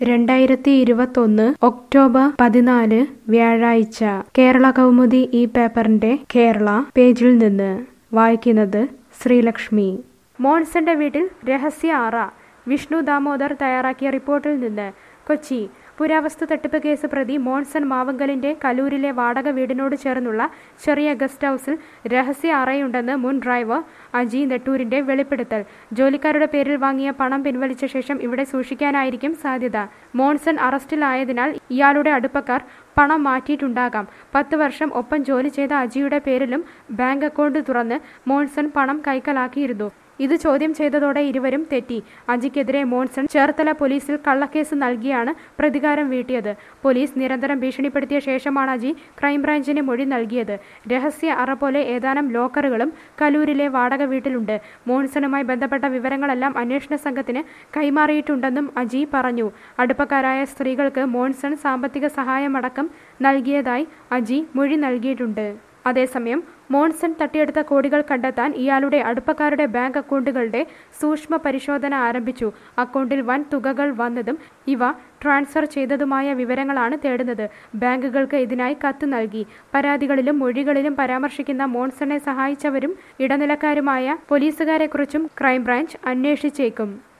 രണ്ടായിരത്തി ഇരുപത്തൊന്ന് ഒക്ടോബർ പതിനാല് വ്യാഴാഴ്ച കേരള കൗമുദി ഈ പേപ്പറിന്റെ കേരള പേജിൽ നിന്ന് വായിക്കുന്നത് ശ്രീലക്ഷ്മി മോൺസന്റെ വീട്ടിൽ രഹസ്യ അറ വിഷ്ണു ദാമോദർ തയ്യാറാക്കിയ റിപ്പോർട്ടിൽ നിന്ന് കൊച്ചി പുരാവസ്തു തട്ടിപ്പ് കേസ് പ്രതി മോൺസൺ മാവങ്കലിന്റെ കലൂരിലെ വാടക വീടിനോട് ചേർന്നുള്ള ചെറിയ ഗസ്റ്റ് ഹൌസിൽ രഹസ്യ അറയുണ്ടെന്ന് മുൻ ഡ്രൈവർ അജി നെട്ടൂരിന്റെ വെളിപ്പെടുത്തൽ ജോലിക്കാരുടെ പേരിൽ വാങ്ങിയ പണം പിൻവലിച്ച ശേഷം ഇവിടെ സൂക്ഷിക്കാനായിരിക്കും സാധ്യത മോൺസൺ അറസ്റ്റിലായതിനാൽ ഇയാളുടെ അടുപ്പക്കാർ പണം മാറ്റിയിട്ടുണ്ടാകാം പത്ത് വർഷം ഒപ്പം ജോലി ചെയ്ത അജിയുടെ പേരിലും ബാങ്ക് അക്കൗണ്ട് തുറന്ന് മോൺസൺ പണം കൈക്കലാക്കിയിരുന്നു ഇത് ചോദ്യം ചെയ്തതോടെ ഇരുവരും തെറ്റി അജിക്കെതിരെ മോൺസൺ ചേർത്തല പോലീസിൽ കള്ളക്കേസ് നൽകിയാണ് പ്രതികാരം വീട്ടിയത് പോലീസ് നിരന്തരം ഭീഷണിപ്പെടുത്തിയ ശേഷമാണ് അജി ക്രൈംബ്രാഞ്ചിന് മൊഴി നൽകിയത് രഹസ്യ അറ പോലെ ഏതാനും ലോക്കറുകളും കലൂരിലെ വാടക വീട്ടിലുണ്ട് മോൺസണുമായി ബന്ധപ്പെട്ട വിവരങ്ങളെല്ലാം അന്വേഷണ സംഘത്തിന് കൈമാറിയിട്ടുണ്ടെന്നും അജി പറഞ്ഞു അടുപ്പക്കാരായ സ്ത്രീകൾക്ക് മോൺസൺ സാമ്പത്തിക സഹായമടക്കം നൽകിയതായി അജി മൊഴി നൽകിയിട്ടുണ്ട് അതേസമയം മോൺസൺ തട്ടിയെടുത്ത കോടികൾ കണ്ടെത്താൻ ഇയാളുടെ അടുപ്പക്കാരുടെ ബാങ്ക് അക്കൗണ്ടുകളുടെ സൂക്ഷ്മ പരിശോധന ആരംഭിച്ചു അക്കൗണ്ടിൽ വൻ തുകകൾ വന്നതും ഇവ ട്രാൻസ്ഫർ ചെയ്തതുമായ വിവരങ്ങളാണ് തേടുന്നത് ബാങ്കുകൾക്ക് ഇതിനായി കത്ത് നൽകി പരാതികളിലും മൊഴികളിലും പരാമർശിക്കുന്ന മോൺസണെ സഹായിച്ചവരും ഇടനിലക്കാരുമായ പോലീസുകാരെക്കുറിച്ചും ക്രൈംബ്രാഞ്ച് അന്വേഷിച്ചേക്കും